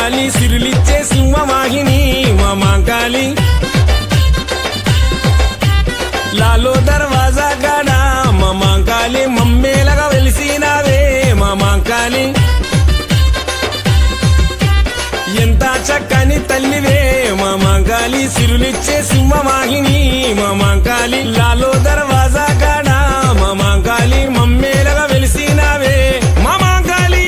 మాంకాలి సిరులిచ్చే సింహవాహిని మా మాంకాలి లాలో దర్వాజా కాడ మా మాంకాలి మమ్మేలగా వెలిసినావే మా మాంకాలి ఎంత చక్కని తల్లివే మా మాంకాలి సిరులిచ్చే సింహవాహిని మా మాంకాలి లాలో దర్వాజా కాడ మా మాంకాలి మమ్మేలగా వెలిసినావే మా మాంకాలి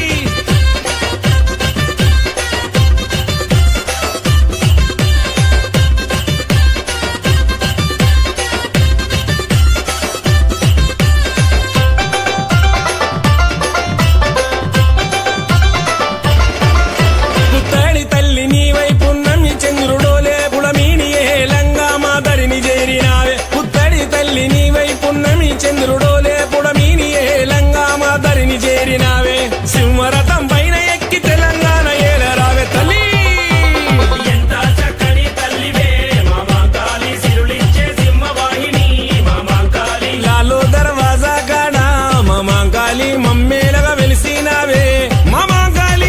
పుత్తడి తల్లి నీ వైపు నమ్మి చంద్రుడోలే పుడమీని ఏలంగా మాదరిని చేరినావే పుత్తడి తల్లి నీ వైపు నమ్మి చంద్రుడోలే పుడమీని ఏలంగా మాదరిని చేరినావే సింహరథం పైన ఎక్కి తెలంగాణ ఏలరావే తల్లి ఎంత చక్కని తల్లివే మా మాంకాళి సిరులిచ్చే సింహవాహిని మా మాంకాళి లాలో దర్వాజా కాడ మా మాంకాలి మమ్మేలగా వెలిసినావే మా మాంకాలి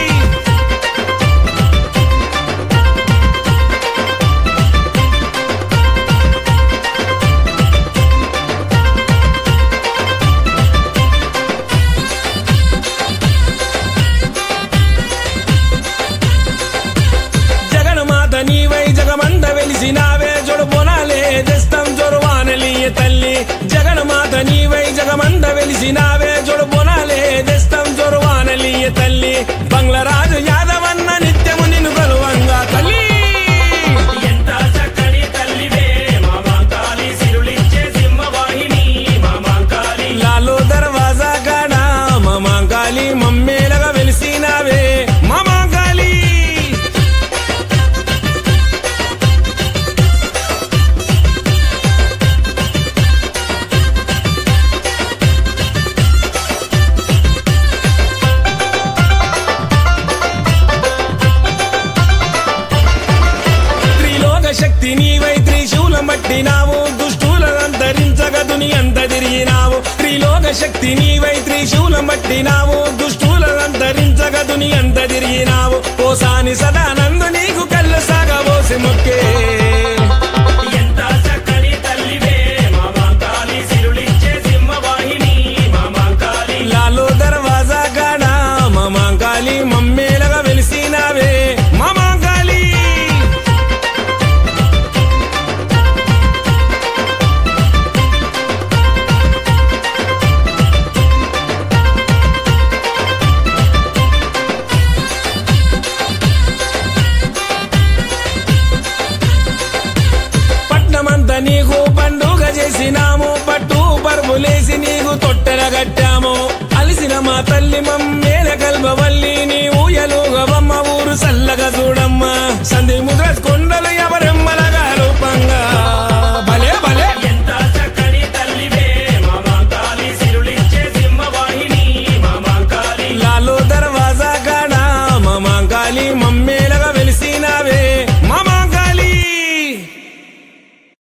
జగన్మాత నీవై జగమంత వెలిసినావే జొడు పొనాలే దస్తం జొరువానలియ తల్లి జగన్మాత నీవై జగమంత వెలిసినావే జొడు పొనాలే దస్తం జొరువానలియ తల్లి బంగ్లరాజు యాదవన్న నిత్యము నిన్ను కలువంగా తల్లి ఎంత చక్కని తల్లివే మా మాంకాళి సిరులిచ్చే సింహవాహిని మా మాంకాళి లాలో దర్వాజా కాడ మా మాంకాలి మమ్మేలగా వెలిసినావే మా మాంకాలి త్రిలోక శక్తి నీవై త్రిశూలం పట్టినావు దుష్టులంతరించగ దుని అంత తిరిగినావు త్రిలోక శక్తి నీవై త్రిశూలం పట్టినావు దుష్టులంతరించగ దుని అంత తిరిగినావు ఓసాని సదానందు నీకు కళ్ళు సాగబోసి మొక్కే ఎంత చక్కని తల్లివే మా మాంకాళి సిరులిచ్చే సింహవాహిని మా మాంకాళి లాలో దర్వాజా కాడ మా మాంకాలి మమ్మేలగా వెలిసినావే మా మాంకాలి పట్నమంతా నీకు పండుగ చేసినాము పట్టు పరుపులేసి నీకు తొట్టెల కట్టాము అలిసిన మా తల్లి మమ్మేల కల్పవల్లి నీ ఊయలుగవమ్మ ఊరు సల్లగా చూడమ్మ సంధి ముద్రస్కొని